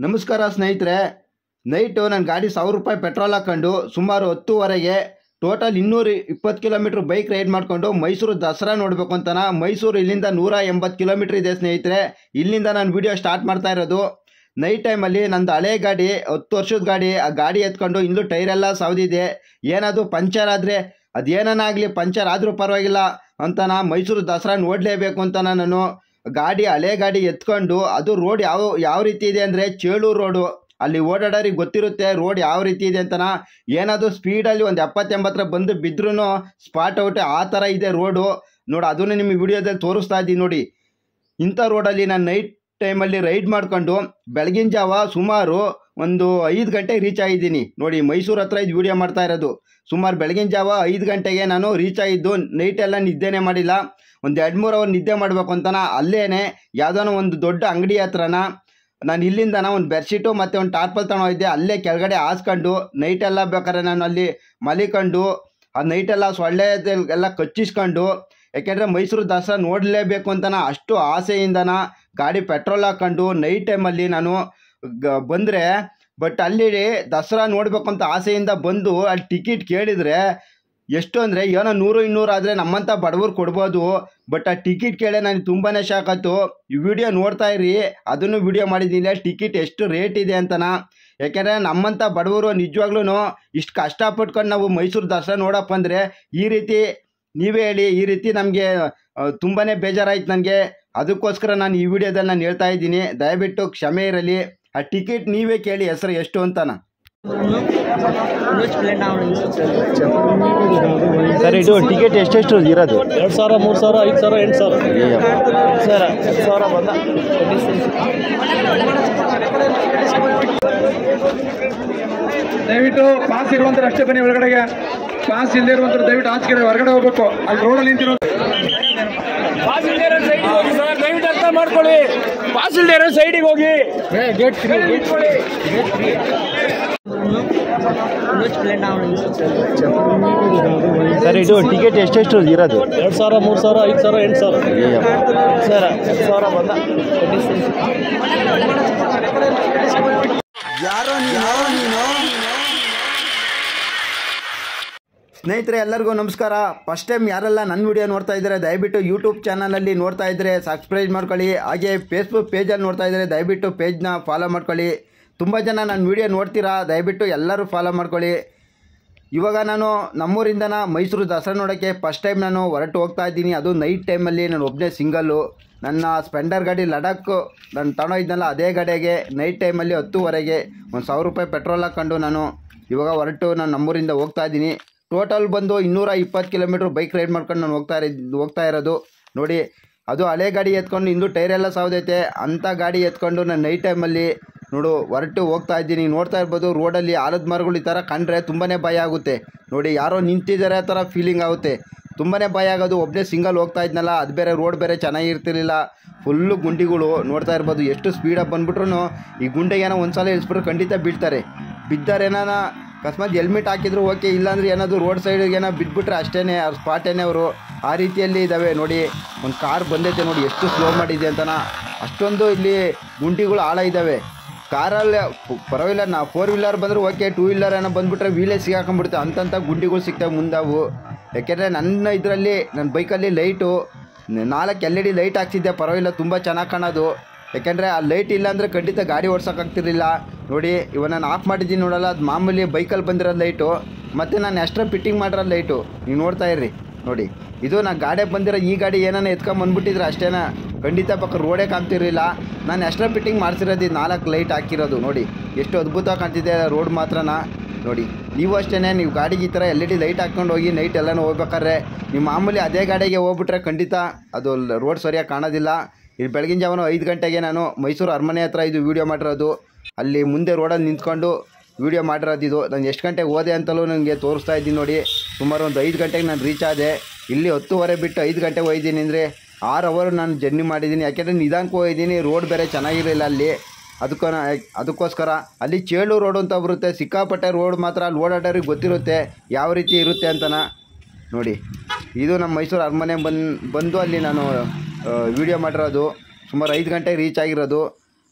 ನಮಸ್ಕಾರ ಸ್ನೇಹಿತರೆ ನೈಟು ನನ್ನ ಗಾಡಿ ಸಾವಿರ ರೂಪಾಯಿ ಪೆಟ್ರೋಲ್ ಹಾಕೊಂಡು ಸುಮಾರು ಹತ್ತುವರೆಗೆ ಟೋಟಲ್ ಇನ್ನೂರು ಇಪ್ಪತ್ತು ಕಿಲೋಮೀಟ್ರ್ ಬೈಕ್ ರೈಡ್ ಮಾಡಿಕೊಂಡು ಮೈಸೂರು ದಸರಾ ನೋಡಬೇಕು ಅಂತನ ಮೈಸೂರು ಇಲ್ಲಿಂದ ನೂರ ಎಂಬತ್ತು ಕಿಲೋಮೀಟ್ರ್ ಇದೆ ಸ್ನೇಹಿತರೆ ಇಲ್ಲಿಂದ ನಾನು ವಿಡಿಯೋ ಸ್ಟಾರ್ಟ್ ಮಾಡ್ತಾ ಇರೋದು ನೈಟ್ ಟೈಮಲ್ಲಿ ನಂದು ಹಳೆ ಗಾಡಿ ಹತ್ತು ವರ್ಷದ ಗಾಡಿ ಆ ಗಾಡಿ ಎತ್ಕೊಂಡು ಇಲ್ಲೂ ಟೈರೆಲ್ಲ ಸೌದಿದೆ ಏನಾದರೂ ಪಂಚರ್ ಆದರೆ ಅದೇನಾಗಲಿ ಪಂಚರ್ ಆದರೂ ಪರವಾಗಿಲ್ಲ ಅಂತ ನಾ ಮೈಸೂರು ದಸರಾ ನೋಡಲೇಬೇಕು ಅಂತ ನಾನು ಗಾಡಿ ಹಳೆ ಗಾಡಿ ಎತ್ಕೊಂಡು ಅದು ರೋಡ್ ಯಾವ ಯಾವ ರೀತಿ ಇದೆ ಅಂದರೆ ಚೇಳೂರು ರೋಡು ಅಲ್ಲಿ ಓಡಾಡೋರಿಗೆ ಗೊತ್ತಿರುತ್ತೆ ರೋಡ್ ಯಾವ ರೀತಿ ಇದೆ ಅಂತನ ಏನಾದರೂ ಸ್ಪೀಡಲ್ಲಿ ಒಂದು ಎಪ್ಪತ್ತೆಂಬತ್ತರ ಬಂದು ಬಿದ್ರೂ ಸ್ಪಾಟ್ ಔಟ್ ಆ ಥರ ಇದೆ ರೋಡು ನೋಡಿ ಅದನ್ನು ನಿಮ್ಮ ವಿಡಿಯೋದಲ್ಲಿ ತೋರಿಸ್ತಾ ಇದ್ದೀನಿ ನೋಡಿ ಇಂಥ ರೋಡಲ್ಲಿ ನಾನು ನೈಟ್ ಟೈಮಲ್ಲಿ ರೈಡ್ ಮಾಡ್ಕೊಂಡು ಬೆಳಗಿನ ಜಾವ ಸುಮಾರು ಒಂದು ಐದು ಗಂಟೆಗೆ ರೀಚ್ ಆಗಿದ್ದೀನಿ ನೋಡಿ ಮೈಸೂರು ಹತ್ರ ಇದು ವಿಡಿಯೋ ಮಾಡ್ತಾ ಇರೋದು ಸುಮಾರು ಬೆಳಗಿನ ಜಾವ ಐದು ಗಂಟೆಗೆ ನಾನು ರೀಚ್ ಆಗಿದ್ದು ನೈಟೆಲ್ಲ ನಿದ್ದೆನೇ ಮಾಡಿಲ್ಲ ಒಂದು ಎರಡು ಮೂರು ಅವರ್ ನಿದ್ದೆ ಮಾಡಬೇಕು ಅಂತನ ಅಲ್ಲೇನೆ ಯಾವುದಾನ ಒಂದು ದೊಡ್ಡ ಅಂಗಡಿ ಹತ್ರನ ನಾನು ಇಲ್ಲಿಂದನ ಒಂದು ಬೆಡ್ಶೀಟು ಮತ್ತು ಒಂದು ಟಾರ್ಪಲ್ ತಗೊಂಡಿದ್ದೆ ಅಲ್ಲೇ ಕೆಳಗಡೆ ಹಾಸ್ಕೊಂಡು ನೈಟೆಲ್ಲ ಬೇಕಾದ್ರೆ ನಾನು ಅಲ್ಲಿ ಮಲಿಕೊಂಡು ಆ ನೈಟೆಲ್ಲ ಸೊಳ್ಳೆ ಎಲ್ಲ ಕಚ್ಚಿಸ್ಕೊಂಡು ಯಾಕೆಂದರೆ ಮೈಸೂರು ದಸರಾ ನೋಡಲೇಬೇಕು ಅಂತನ ಅಷ್ಟು ಆಸೆಯಿಂದನ ಗಾಡಿ ಪೆಟ್ರೋಲ್ ಹಾಕ್ಕೊಂಡು ನೈಟ್ ಟೈಮಲ್ಲಿ ನಾನು ಗ ಬಂದರೆ ಬಟ್ ಅಲ್ಲಿ ದಸರಾ ನೋಡಬೇಕು ಅಂತ ಆಸೆಯಿಂದ ಬಂದು ಅಲ್ಲಿ ಟಿಕೆಟ್ ಕೇಳಿದರೆ ಎಷ್ಟು ಅಂದರೆ ಏನೋ ನೂರು ಇನ್ನೂರು ಆದರೆ ನಮ್ಮಂಥ ಬಡವರು ಕೊಡ್ಬೋದು ಬಟ್ ಆ ಟಿಕೆಟ್ ಕೇಳಿ ನನಗೆ ತುಂಬಾ ಶಾಕ್ ಆಯ್ತು ಈ ವಿಡಿಯೋ ನೋಡ್ತಾ ಇರಿ ಅದನ್ನು ವಿಡಿಯೋ ಮಾಡಿದ್ದೀನಿ ಟಿಕೆಟ್ ಎಷ್ಟು ರೇಟ್ ಇದೆ ಅಂತನ ಯಾಕೆಂದರೆ ನಮ್ಮಂಥ ಬಡವರು ನಿಜವಾಗ್ಲೂ ಇಷ್ಟು ಕಷ್ಟಪಟ್ಕೊಂಡು ನಾವು ಮೈಸೂರು ದಸರಾ ನೋಡಪ್ಪ ಅಂದರೆ ಈ ರೀತಿ ನೀವೇ ಹೇಳಿ ಈ ರೀತಿ ನಮಗೆ ತುಂಬಾ ಬೇಜಾರಾಯ್ತು ನನಗೆ ಅದಕ್ಕೋಸ್ಕರ ನಾನು ಈ ವಿಡಿಯೋದಲ್ಲಿ ನಾನು ಹೇಳ್ತಾ ಇದ್ದೀನಿ ದಯವಿಟ್ಟು ಕ್ಷಮೆ ಇರಲಿ ಆ ಟಿಕೆಟ್ ನೀವೇ ಕೇಳಿ ಹೆಸರು ಎಷ್ಟು ಅಂತನ ಸರ್ ಇದು ಟಿಕೆಟ್ ಎಷ್ಟೆಷ್ಟು ಇರೋದು ಎರಡು ಸಾವಿರ ಮೂರು ಸಾವಿರ ಐದು ಸಾವಿರ ಎಂಟು ಸಾವಿರ ಸರ್ ಸಾವಿರ ಬಂದ ದಯವಿಟ್ಟು ಪಾಸ್ ಇರುವಂತರು ಅಷ್ಟೇ ಬನ್ನಿ ಒಳಗಡೆಗೆ ಪಾಸ್ ಇಲ್ಲದೆ ಇರುವಂತರು ದಯವಿಟ್ಟು ಆಚೆಗೆ ಹೊರಗಡೆ ಹೋಗ್ಬೇಕು ಅಲ್ಲಿ ರೋಡಲ್ಲಿ ನಿಂತಿರೋ ದಯವಿಟ್ಟು ಅರ್ಥ ಮಾಡ್ಕೊಳ್ಳಿ ಪಾಸಿಲ್ಡೇರ್ ಸೈಡಿಗೆ ಹೋಗಿ ಸರ್ ಇದು ಟಿಕೆಟ್ ಎಷ್ಟೆಷ್ಟು ಇರೋದು ಎರಡು ಸಾವಿರ ಮೂರು ಸಾವಿರ ಐದು ಸಾವಿರ ಎಂಟು ಸಾವಿರ ಸರ್ ಸಾವಿರ ಬಂದ ಯಾರೋ ಯಾರೋ ನೀನು ಸ್ನೇಹಿತರೆ ಎಲ್ಲರಿಗೂ ನಮಸ್ಕಾರ ಫಸ್ಟ್ ಟೈಮ್ ಯಾರೆಲ್ಲ ನನ್ನ ವಿಡಿಯೋ ನೋಡ್ತಾ ಇದ್ದಾರೆ ದಯವಿಟ್ಟು ಯೂಟ್ಯೂಬ್ ಚಾನಲಲ್ಲಿ ನೋಡ್ತಾ ಇದ್ದರೆ ಸಬ್ಸ್ಕ್ರೈಬ್ ಮಾಡ್ಕೊಳ್ಳಿ ಹಾಗೆ ಫೇಸ್ಬುಕ್ ಪೇಜಲ್ಲಿ ನೋಡ್ತಾ ಇದ್ದರೆ ದಯವಿಟ್ಟು ಪೇಜ್ನ ಫಾಲೋ ಮಾಡ್ಕೊಳ್ಳಿ ತುಂಬ ಜನ ನನ್ನ ವಿಡಿಯೋ ನೋಡ್ತೀರಾ ದಯವಿಟ್ಟು ಎಲ್ಲರೂ ಫಾಲೋ ಮಾಡ್ಕೊಳ್ಳಿ ಇವಾಗ ನಾನು ನಮ್ಮೂರಿಂದನ ಮೈಸೂರು ದಸರಾ ನೋಡೋಕ್ಕೆ ಫಸ್ಟ್ ಟೈಮ್ ನಾನು ಹೊರಟು ಹೋಗ್ತಾ ಇದ್ದೀನಿ ಅದು ನೈಟ್ ಟೈಮಲ್ಲಿ ನಾನು ಒಬ್ಬನೇ ಸಿಂಗಲ್ಲು ನನ್ನ ಸ್ಪೆಂಡರ್ ಗಾಡಿ ಲಡಾಖ್ ನಾನು ತಗೊಂಡೋ ಇದ್ನಲ್ಲ ಅದೇ ಗಾಡಿಗೆ ನೈಟ್ ಟೈಮಲ್ಲಿ ಹತ್ತುವರೆಗೆ ಒಂದು ಸಾವಿರ ರೂಪಾಯಿ ಪೆಟ್ರೋಲ್ ಹಾಕ್ಕೊಂಡು ನಾನು ಇವಾಗ ಹೊರಟು ನಾನು ನಮ್ಮೂರಿಂದ ಹೋಗ್ತಾ ಇದ್ದೀನಿ ಟೋಟಲ್ ಬಂದು ಇನ್ನೂರ ಇಪ್ಪತ್ತು ಕಿಲೋಮೀಟ್ರ್ ಬೈಕ್ ರೈಡ್ ಮಾಡ್ಕೊಂಡು ನಾನು ಹೋಗ್ತಾ ಇರ ಹೋಗ್ತಾ ಇರೋದು ನೋಡಿ ಅದು ಹಳೆ ಗಾಡಿ ಎತ್ಕೊಂಡು ಇಂದು ಟೈರೆಲ್ಲ ಸಾವ್ದೈತೆ ಅಂಥ ಗಾಡಿ ಎತ್ಕೊಂಡು ನಾನು ನೈಟ್ ಟೈಮಲ್ಲಿ ನೋಡು ಹೊರಟು ಹೋಗ್ತಾ ಇದ್ದೀನಿ ನೋಡ್ತಾ ಇರ್ಬೋದು ರೋಡಲ್ಲಿ ಆಲದ ಮರಗಳು ಈ ಥರ ಕಂಡ್ರೆ ತುಂಬಾ ಭಯ ಆಗುತ್ತೆ ನೋಡಿ ಯಾರೋ ನಿಂತಿದ್ದಾರೆ ಆ ಥರ ಫೀಲಿಂಗ್ ಆಗುತ್ತೆ ತುಂಬಾ ಭಯ ಆಗೋದು ಒಬ್ಬನೇ ಸಿಂಗಲ್ ಹೋಗ್ತಾ ಇದ್ನಲ್ಲ ಅದು ಬೇರೆ ರೋಡ್ ಬೇರೆ ಚೆನ್ನಾಗಿರ್ತಿರ್ಲಿಲ್ಲ ಫುಲ್ಲು ಗುಂಡಿಗಳು ನೋಡ್ತಾ ಇರ್ಬೋದು ಎಷ್ಟು ಸ್ಪೀಡಾಗಿ ಬಂದ್ಬಿಟ್ರು ಈ ಗುಂಡೆಗೆ ಏನೋ ಒಂದು ಸಲ ಇಳಿಸ್ಬಿಟ್ರೆ ಖಂಡಿತ ಬೀಳ್ತಾರೆ ಬಿದ್ದಾರೇನಾನ ಅಕಸ್ಮಾತ್ ಹೆಲ್ಮೆಟ್ ಹಾಕಿದ್ರು ಓಕೆ ಇಲ್ಲಾಂದ್ರೆ ಏನಾದರೂ ರೋಡ್ ಸೈಡಿಗೆ ಏನೋ ಬಿದ್ದುಬಿಟ್ರೆ ಅಷ್ಟೇ ಅವ್ರ ಸ್ಪಾಟೇನೆ ಅವರು ಆ ರೀತಿಯಲ್ಲಿ ಇದ್ದಾವೆ ನೋಡಿ ಒಂದು ಕಾರ್ ಬಂದೈತೆ ನೋಡಿ ಎಷ್ಟು ಸ್ಲೋ ಮಾಡಿದೆ ಅಂತನ ಅಷ್ಟೊಂದು ಇಲ್ಲಿ ಗುಂಡಿಗಳು ಆಳ ಇದ್ದಾವೆ ಕಾರಲ್ಲಿ ಪರವಾಗಿಲ್ಲ ನಾ ಫೋರ್ ವೀಲರ್ ಬಂದರೆ ಓಕೆ ಟೂ ವೀಲರ್ ಏನೋ ಬಂದುಬಿಟ್ರೆ ವೀಲೇ ಸಿಗಾಕೊಂಡ್ಬಿಡುತ್ತೆ ಅಂತಂಥ ಗುಂಡಿಗಳು ಸಿಗ್ತವೆ ಮುಂದಾವು ಯಾಕೆಂದರೆ ನನ್ನ ಇದರಲ್ಲಿ ನನ್ನ ಬೈಕಲ್ಲಿ ಲೈಟು ನಾಲ್ಕು ಎಲ್ ಇ ಡಿ ಲೈಟ್ ಹಾಕ್ಸಿದ್ದೆ ಪರವಾಗಿಲ್ಲ ತುಂಬ ಚೆನ್ನಾಗಿ ಕಾಣೋದು ಯಾಕೆಂದರೆ ಆ ಲೈಟ್ ಇಲ್ಲ ಅಂದರೆ ಖಂಡಿತ ಗಾಡಿ ಓಡ್ಸೋಕ್ಕಾಗ್ತಿರ್ಲಿಲ್ಲ ನೋಡಿ ಇವಾಗ ನಾನು ಆಫ್ ಮಾಡಿದ್ದೀನಿ ನೋಡಲ್ಲ ಅದು ಮಾಮೂಲಿ ಬೈಕಲ್ಲಿ ಬಂದಿರೋ ಲೈಟು ಮತ್ತು ನಾನು ಎಕ್ಸ್ಟ್ರಾ ಫಿಟ್ಟಿಂಗ್ ಮಾಡಿರೋ ಲೈಟು ನೀವು ನೋಡ್ತಾ ಇರ್ರಿ ನೋಡಿ ಇದು ನಾ ಗಾಡಿಗೆ ಬಂದಿರೋ ಈ ಗಾಡಿ ಏನಾನ ಎತ್ಕೊಂಬಂದ್ಬಿಟ್ಟಿದ್ರೆ ಅಷ್ಟೇನ ಖಂಡಿತ ಪಕ್ಕ ರೋಡೇ ಕಾಣ್ತಿರಲಿಲ್ಲ ನಾನು ಎಕ್ಸ್ಟ್ರಾ ಫಿಟ್ಟಿಂಗ್ ಮಾಡಿಸಿರೋದು ಇದು ನಾಲ್ಕು ಲೈಟ್ ಹಾಕಿರೋದು ನೋಡಿ ಎಷ್ಟು ಅದ್ಭುತವಾಗಿ ಕಾಣ್ತಿದೆ ರೋಡ್ ಮಾತ್ರನ ನೋಡಿ ನೀವು ಅಷ್ಟೇ ನೀವು ಗಾಡಿಗೆ ಈ ಥರ ಎಲ್ ಇ ಡಿ ಲೈಟ್ ಹಾಕ್ಕೊಂಡು ಹೋಗಿ ನೈಟ್ ಎಲ್ಲನೂ ಹೋಗ್ಬೇಕಾದ್ರೆ ನೀವು ಮಾಮೂಲಿ ಅದೇ ಗಾಡಿಗೆ ಹೋಗ್ಬಿಟ್ರೆ ಖಂಡಿತ ಅದು ರೋಡ್ ಸರಿಯಾಗಿ ಕಾಣೋದಿಲ್ಲ ಇಲ್ಲಿ ಬೆಳಗಿನ ಜಾವನ ಐದು ಗಂಟೆಗೆ ನಾನು ಮೈಸೂರು ಅರಮನೆ ಹತ್ರ ಇದು ವೀಡಿಯೋ ಮಾಡಿರೋದು ಅಲ್ಲಿ ಮುಂದೆ ರೋಡಲ್ಲಿ ನಿಂತ್ಕೊಂಡು ವೀಡಿಯೋ ಮಾಡಿರೋದು ಇದು ನಾನು ಎಷ್ಟು ಗಂಟೆಗೆ ಹೋದೆ ಅಂತಲೂ ನನಗೆ ತೋರಿಸ್ತಾ ಇದ್ದೀನಿ ನೋಡಿ ಸುಮಾರು ಒಂದು ಐದು ಗಂಟೆಗೆ ನಾನು ರೀಚ್ ಆದೆ ಇಲ್ಲಿ ಹತ್ತುವರೆ ಬಿಟ್ಟು ಐದು ಗಂಟೆಗೆ ಹೋಗಿದ್ದೀನಿ ಅಂದರೆ ಆರು ಅವರ್ ನಾನು ಜರ್ನಿ ಮಾಡಿದ್ದೀನಿ ಯಾಕೆಂದರೆ ನಿಧಾನಕ್ಕೆ ಹೋಗಿದ್ದೀನಿ ರೋಡ್ ಬೇರೆ ಚೆನ್ನಾಗಿರಲಿಲ್ಲ ಅಲ್ಲಿ ಅದಕ್ಕೋ ಅದಕ್ಕೋಸ್ಕರ ಅಲ್ಲಿ ಚೇಳು ರೋಡ್ ಅಂತ ಬರುತ್ತೆ ಸಿಕ್ಕಾಪಟ್ಟೆ ರೋಡ್ ಮಾತ್ರ ಅಲ್ಲಿ ಓಡಾಡೋರಿಗೆ ಗೊತ್ತಿರುತ್ತೆ ಯಾವ ರೀತಿ ಇರುತ್ತೆ ಅಂತನ ನೋಡಿ ಇದು ನಮ್ಮ ಮೈಸೂರು ಅರಮನೆ ಬಂದು ಬಂದು ಅಲ್ಲಿ ನಾನು ವಿಡಿಯೋ ಮಾಡಿರೋದು ಸುಮಾರು ಐದು ಗಂಟೆಗೆ ರೀಚ್ ಆಗಿರೋದು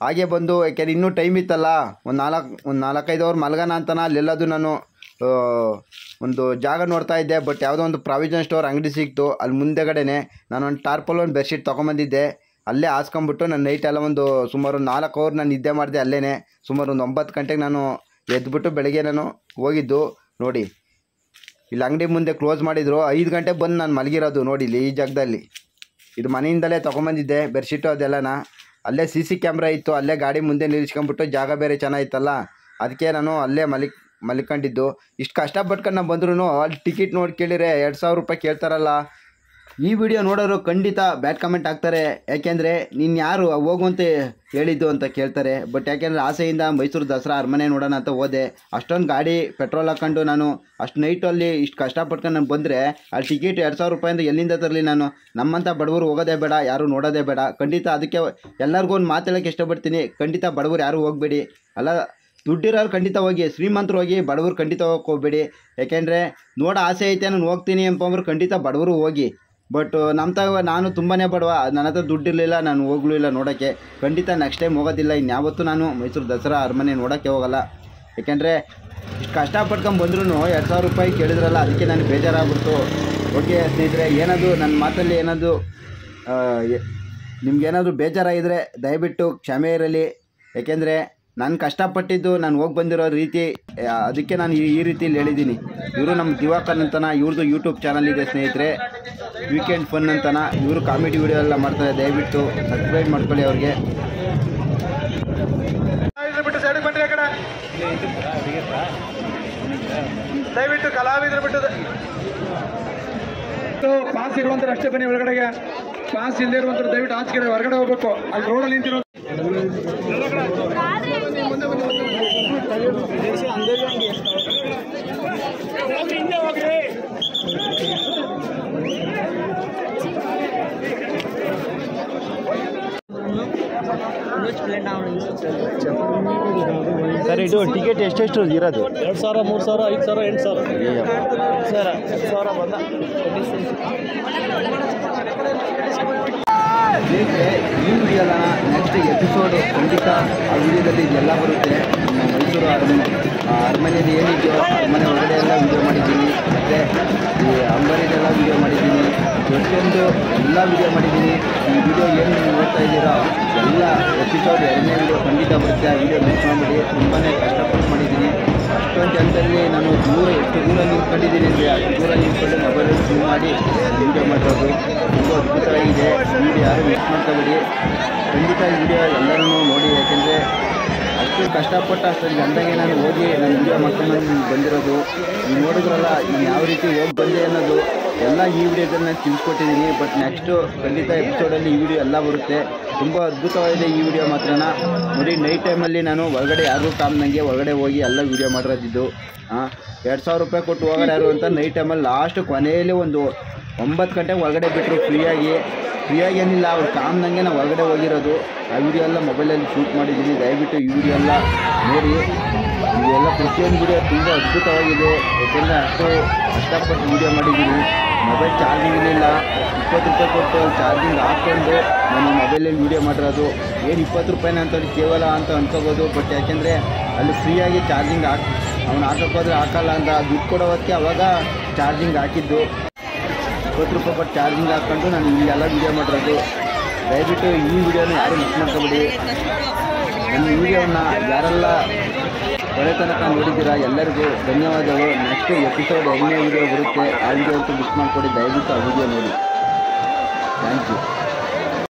ಹಾಗೆ ಬಂದು ಯಾಕೆಂದ್ರೆ ಇನ್ನೂ ಟೈಮ್ ಇತ್ತಲ್ಲ ಒಂದು ನಾಲ್ಕು ಒಂದು ನಾಲ್ಕೈದು ಅವರ್ ಮಲ್ಗೋಣ ಅಂತನ ಅಲ್ಲೆಲ್ಲದು ನಾನು ಆ, ಒಂದು ಜಾಗ ನೋಡ್ತಾ ಇದ್ದೆ ಬಟ್ ಯಾವುದೋ ಒಂದು ಪ್ರಾವಿಷನ್ ಸ್ಟೋರ್ ಅಂಗಡಿ ಸಿಕ್ತು ಅಲ್ಲಿ ಮುಂದೆಗಡೆನೆ ನಾನು ಒಂದು ಟಾರ್ಪಲ್ ಒಂದು ಬೆಡ್ಶೀಟ್ ತೊಗೊಂಬಂದಿದ್ದೆ ಅಲ್ಲೇ ಹಾಸ್ಕೊಂಬಿಟ್ಟು ನಾನು ನೈಟ್ ಎಲ್ಲ ಒಂದು ಸುಮಾರು ನಾಲ್ಕು ಅವರ್ ನಾನು ನಿದ್ದೆ ಮಾಡಿದೆ ಅಲ್ಲೇ ಸುಮಾರು ಒಂದು ಒಂಬತ್ತು ಗಂಟೆಗೆ ನಾನು ಎದ್ಬಿಟ್ಟು ಬೆಳಗ್ಗೆ ನಾನು ಹೋಗಿದ್ದು ನೋಡಿ ಇಲ್ಲಿ ಅಂಗಡಿ ಮುಂದೆ ಕ್ಲೋಸ್ ಮಾಡಿದ್ರು ಐದು ಗಂಟೆಗೆ ಬಂದು ನಾನು ಮಲಗಿರೋದು ನೋಡಿ ಇಲ್ಲಿ ಈ ಜಾಗದಲ್ಲಿ ಇದು ಮನೆಯಿಂದಲೇ ತೊಗೊಂಬಂದಿದ್ದೆ ಬೆಡ್ಶೀಟು ಅದೆಲ್ಲನ ಅಲ್ಲೇ ಸಿ ಸಿ ಕ್ಯಾಮ್ರಾ ಇತ್ತು ಅಲ್ಲೇ ಗಾಡಿ ಮುಂದೆ ನಿಲ್ಲಿಸ್ಕೊಂಬಿಟ್ಟು ಜಾಗ ಬೇರೆ ಚೆನ್ನಾಗಿತ್ತಲ್ಲ ಅದಕ್ಕೆ ನಾನು ಅಲ್ಲೇ ಮಲಿಕ್ ಮಲ್ಕೊಂಡಿದ್ದು ಇಷ್ಟು ಕಷ್ಟಪಟ್ಕೊಂಡು ನಾನು ಬಂದ್ರೂ ಅಲ್ಲಿ ಟಿಕೆಟ್ ನೋಡಿ ಕೇಳಿದ್ರೆ ಎರಡು ಸಾವಿರ ರೂಪಾಯಿ ಕೇಳ್ತಾರಲ್ಲ ಈ ವಿಡಿಯೋ ನೋಡೋರು ಖಂಡಿತ ಬ್ಯಾಡ್ ಕಮೆಂಟ್ ಹಾಕ್ತಾರೆ ಯಾಕೆಂದರೆ ನೀನು ಯಾರು ಹೋಗು ಅಂತ ಹೇಳಿದ್ದು ಅಂತ ಕೇಳ್ತಾರೆ ಬಟ್ ಯಾಕೆಂದರೆ ಆಸೆಯಿಂದ ಮೈಸೂರು ದಸರಾ ಅರಮನೆ ನೋಡೋಣ ಅಂತ ಹೋದೆ ಅಷ್ಟೊಂದು ಗಾಡಿ ಪೆಟ್ರೋಲ್ ಹಾಕೊಂಡು ನಾನು ಅಷ್ಟು ನೈಟಲ್ಲಿ ಇಷ್ಟು ಕಷ್ಟಪಟ್ಕೊಂಡು ನಾನು ಬಂದರೆ ಅಲ್ಲಿ ಟಿಕೆಟ್ ಎರಡು ಸಾವಿರ ರೂಪಾಯಿಂದ ಎಲ್ಲಿಂದ ತರಲಿ ನಾನು ನಮ್ಮಂಥ ಬಡವರು ಹೋಗೋದೇ ಬೇಡ ಯಾರು ನೋಡೋದೇ ಬೇಡ ಖಂಡಿತ ಅದಕ್ಕೆ ಎಲ್ಲರಿಗೂ ಒಂದು ಮಾತಾಡೋಕ್ಕೆ ಇಷ್ಟಪಡ್ತೀನಿ ಖಂಡಿತ ಬಡವರು ಯಾರು ಹೋಗಬೇಡಿ ಅಲ್ಲ ದುಡ್ಡಿರೋರು ಖಂಡಿತ ಹೋಗಿ ಶ್ರೀಮಂತರು ಹೋಗಿ ಬಡವರು ಖಂಡಿತ ಹೋಗಕ್ಕೆ ಹೋಗಬೇಡಿ ಯಾಕೆಂದರೆ ನೋಡೋ ಆಸೆ ಐತೆ ನಾನು ಹೋಗ್ತೀನಿ ಅಂತಂದ್ರೆ ಖಂಡಿತ ಬಡವರು ಹೋಗಿ ಬಟ್ ನಮ್ಮ ತಗ ನಾನು ತುಂಬಾ ಬಡವ ನನ್ನ ಹತ್ರ ದುಡ್ಡಿರಲಿಲ್ಲ ನಾನು ಹೋಗ್ಲೂ ಇಲ್ಲ ನೋಡೋಕ್ಕೆ ಖಂಡಿತ ನೆಕ್ಸ್ಟ್ ಟೈಮ್ ಹೋಗೋದಿಲ್ಲ ಇನ್ಯಾವತ್ತೂ ನಾನು ಮೈಸೂರು ದಸರಾ ಅರಮನೆ ನೋಡೋಕ್ಕೆ ಹೋಗಲ್ಲ ಯಾಕೆಂದರೆ ಇಷ್ಟು ಕಷ್ಟಪಟ್ಕೊಂಡು ಬಂದ್ರೂ ಎರಡು ಸಾವಿರ ರೂಪಾಯಿ ಕೇಳಿದ್ರಲ್ಲ ಅದಕ್ಕೆ ನನಗೆ ಬೇಜಾರಾಗ್ಬಿಡ್ತು ಓಕೆ ಸ್ನೇಹಿತರೆ ಏನದು ನನ್ನ ಮಾತಲ್ಲಿ ಏನದು ನಿಮ್ಗೇನಾದರೂ ಬೇಜಾರಾಗಿದ್ದರೆ ದಯವಿಟ್ಟು ಕ್ಷಮೆ ಇರಲಿ ಯಾಕೆಂದರೆ ನಾನು ಕಷ್ಟಪಟ್ಟಿದ್ದು ನಾನು ಹೋಗಿ ಬಂದಿರೋ ರೀತಿ ಆ, ಅದಕ್ಕೆ ನಾನು ಈ ಈ ರೀತಿಯಲ್ಲಿ ಹೇಳಿದ್ದೀನಿ ಇವರು ನಮ್ಮ ದಿವಾಕರ್ ಅಂತನ ಇವ್ರದ್ದು ಯೂಟ್ಯೂಬ್ ಚಾನಲ್ ಇದೆ ಸ್ನೇಹಿತರೆ ವೀಕೆಂಡ್ ಫನ್ ಅಂತನ ಇವರು ಕಾಮಿಡಿ ವಿಡಿಯೋ ಎಲ್ಲ ಮಾಡ್ತಾರೆ ದಯವಿಟ್ಟು ಸಬ್ಸ್ಕ್ರೈಬ್ ಮಾಡ್ಕೊಳ್ಳಿ ಅವ್ರಿಗೆ ಕಲಾವಿದ್ರು ಬಿಟ್ಟು ಸೈಡ್ ಬನ್ರಿ ಆ ಕಡೆ ದಯವಿಟ್ಟು ಕಲಾವಿದ್ರು ಬಿಟ್ಟು ಪಾಸ್ ಇರುವಂತರು ಅಷ್ಟೇ ಬನ್ನಿ ಒಳಗಡೆಗೆ ಪಾಸ್ ಇಲ್ಲದೆ ಇರುವಂತರು ದಯವಿಟ್ಟು ಆಚೆ ಹೊರಗಡೆ ಹೋಗ್ಬೇಕು ಅಲ್ಲಿ ರೋಡಲ್ಲಿ ನಿಂತಿರೋ ಸರ್ ಇದು ಟಿಕೆಟ್ ಎಷ್ಟೆಷ್ಟು ಇರೋದು ಎರಡು ಸಾವಿರ ಮೂರು ಸಾವಿರ ಐದು ಸಾವಿರ ಎಂಟು ಸಾವಿರ ಸರ್ ಹತ್ತು ಸಾವಿರ ಬಂದ ಸ್ನೇಹಿತರೆ ಈ ವಿಡಿಯೋನ ನೆಕ್ಸ್ಟ್ ಎಪಿಸೋಡ್ ಖಂಡಿತ ಆ ವಿಡಿಯೋದಲ್ಲಿ ಎಲ್ಲ ಬರುತ್ತೆ ನಮ್ಮ ಮೈಸೂರು ಅರಮನೆ ಆ ಅರಮನೆಯಲ್ಲಿ ಏನಿದೆಯೋ ಅರಮನೆ ಒಳಗಡೆ ಎಲ್ಲ ವಿಡಿಯೋ ಮಾಡಿದ್ದೀನಿ ಮತ್ತು ಈ ಅಂಬರಿದೆಲ್ಲ ವಿಡಿಯೋ ಮಾಡಿದ್ದೀನಿ ಪ್ರತಿಯೊಂದು ಎಲ್ಲ ವಿಡಿಯೋ ಮಾಡಿದ್ದೀನಿ ಈ ವಿಡಿಯೋ ಏನು ನೀವು ನೋಡ್ತಾ ಇದ್ದೀರಾ ಎಲ್ಲ ಎಪಿಸೋಡ್ ಎರಡನೇ ವಿಡಿಯೋ ಖಂಡಿತ ಬರುತ್ತೆ ಆ ವಿಡಿಯೋ ಮಿಸ್ ಮಾಡಿಬಿಡಿ ತುಂಬಾ ಕಷ್ಟಪಟ್ಟು ಮಾಡಿದ್ದೀನಿ ಅಷ್ಟೊಂದು ಜನದಲ್ಲಿ ನಾನು ದೂರ ಎಷ್ಟು ದೂರ ನಿಂತ್ಕೊಂಡಿದ್ದೀನಿ ಅಂದರೆ ಅಷ್ಟು ದೂರ ನಿಂತ್ಕೊಂಡು ಮೊಬೈಲಲ್ಲಿ ಫೋನ್ ಮಾಡಿ ವಿಡಿಯೋ ಮಾಡಿರೋದು ತುಂಬ ಅದ್ಭುತವಾಗಿದೆ ವಿಡಿಯೋ ಯಾರು ಮಿಸ್ ಮಾಡ್ಕೋಬೇಡಿ ಖಂಡಿತ ಈ ವಿಡಿಯೋ ಎಲ್ಲರೂ ನೋಡಿ ಯಾಕೆಂದರೆ ಅಷ್ಟು ಕಷ್ಟಪಟ್ಟು ಅಷ್ಟೊಂದು ಗಂಟೆಗೆ ನಾನು ಹೋಗಿ ನಾನು ವಿಡಿಯೋ ಮಾಡ್ಕೊಂಡು ಬಂದಿರೋದು ನೀವು ನೋಡಿದ್ರಲ್ಲ ನಾನು ಯಾವ ರೀತಿ ಹೋಗಿ ಬಂದೆ ಅನ್ನೋದು ಎಲ್ಲ ಈ ವಿಡಿಯೋದಲ್ಲಿ ನಾನು ತಿಳಿಸ್ಕೊಟ್ಟಿದ್ದೀನಿ ಬಟ್ ನೆಕ್ಸ್ಟು ಖಂಡಿತ ಎಪಿಸೋಡಲ್ಲಿ ಈ ವಿಡಿಯೋ ಎಲ್ಲ ಬರುತ್ತೆ ತುಂಬ ಅದ್ಭುತವಾಗಿದೆ ಈ ವಿಡಿಯೋ ಮಾತ್ರನ ನೋಡಿ ನೈಟ್ ಟೈಮಲ್ಲಿ ನಾನು ಹೊರಗಡೆ ಯಾರು ಕಾಮ್ನಂಗೆ ಹೊರಗಡೆ ಹೋಗಿ ಎಲ್ಲ ವಿಡಿಯೋ ಮಾಡಿರೋದಿದ್ದು ಹಾಂ ಎರಡು ಸಾವಿರ ರೂಪಾಯಿ ಕೊಟ್ಟು ಹೋಗೋರು ಯಾರು ಅಂತ ನೈಟ್ ಟೈಮಲ್ಲಿ ಲಾಸ್ಟ್ ಕೊನೆಯಲ್ಲಿ ಒಂದು ಒಂಬತ್ತು ಗಂಟೆಗೆ ಹೊರಗಡೆ ಬಿಟ್ಟರು ಫ್ರೀಯಾಗಿ ಫ್ರೀಯಾಗಿ ಏನಿಲ್ಲ ಅವ್ರು ಕಾಮ್ನಂಗೆ ನಾವು ಹೊರಗಡೆ ಹೋಗಿರೋದು ಆ ವಿಡಿಯೋ ಎಲ್ಲ ಮೊಬೈಲಲ್ಲಿ ಶೂಟ್ ಮಾಡಿದ್ದೀನಿ ದಯವಿಟ್ಟು ಈ ವಿಡಿಯೋ ಎಲ್ಲ ನೋಡಿ ಇವೆಲ್ಲ ಪ್ರತಿಯೊಂದು ವಿಡಿಯೋ ತುಂಬ ಅದ್ಭುತವಾಗಿದೆ ಯಾಕೆಂದರೆ ಅಷ್ಟು ಕಷ್ಟಪಟ್ಟು ವಿಡಿಯೋ ಮಾಡಿದ್ದೀನಿ ಮೊಬೈಲ್ ಚಾರ್ಜಿಂಗ್ ಇರಲಿಲ್ಲ ಇಪ್ಪತ್ತು ರೂಪಾಯಿ ಕೊಟ್ಟು ಚಾರ್ಜಿಂಗ್ ಹಾಕ್ಕೊಂಡು ನಾನು ಮೊಬೈಲಲ್ಲಿ ವಿಡಿಯೋ ಮಾಡಿರೋದು ಏನು ಇಪ್ಪತ್ತು ರೂಪಾಯಿನ ಅಂತ ಕೇವಲ ಅಂತ ಅನ್ಕೋಬೋದು ಬಟ್ ಯಾಕೆಂದರೆ ಅಲ್ಲಿ ಫ್ರೀಯಾಗಿ ಚಾರ್ಜಿಂಗ್ ಹಾಕಿ ಅವ್ನು ಹಾಕೋಕ್ಕೋದ್ರೆ ಹಾಕಲ್ಲ ಅಂತ ದುಡ್ಡು ಕೊಡೋದಕ್ಕೆ ಅವಾಗ ಚಾರ್ಜಿಂಗ್ ಹಾಕಿದ್ದು ಇಪ್ಪತ್ತು ರೂಪಾಯಿ ಕೊಟ್ಟು ಚಾರ್ಜಿಂಗ್ ಹಾಕ್ಕೊಂಡು ನಾನು ಇಲ್ಲೆಲ್ಲ ವಿಡಿಯೋ ಮಾಡಿರೋದು ದಯವಿಟ್ಟು ಈ ವಿಡಿಯೋನ ಯಾರು ಮಿಸ್ ಮಾಡ್ಕೊಬೇಡಿ ನನ್ನ ವಿಡಿಯೋನ ಯಾರೆಲ್ಲ ಕೊನೆ ತನಕ ನೋಡಿದ್ದೀರಾ ಎಲ್ಲರಿಗೂ ಧನ್ಯವಾದಗಳು ನೆಕ್ಸ್ಟ್ ಎಪಿಸೋಡ್ ಎರಡನೇ ವಿಡಿಯೋ ಬರುತ್ತೆ ಆ ವಿಡಿಯೋ ಅಂತೂ ಮಿಸ್ ಮಾಡಿಕೊಡಿ ದಯವಿಟ್ಟು ಆ ವಿಡಿಯೋ ನೋಡಿ ಥ್ಯಾಂಕ್ ಯು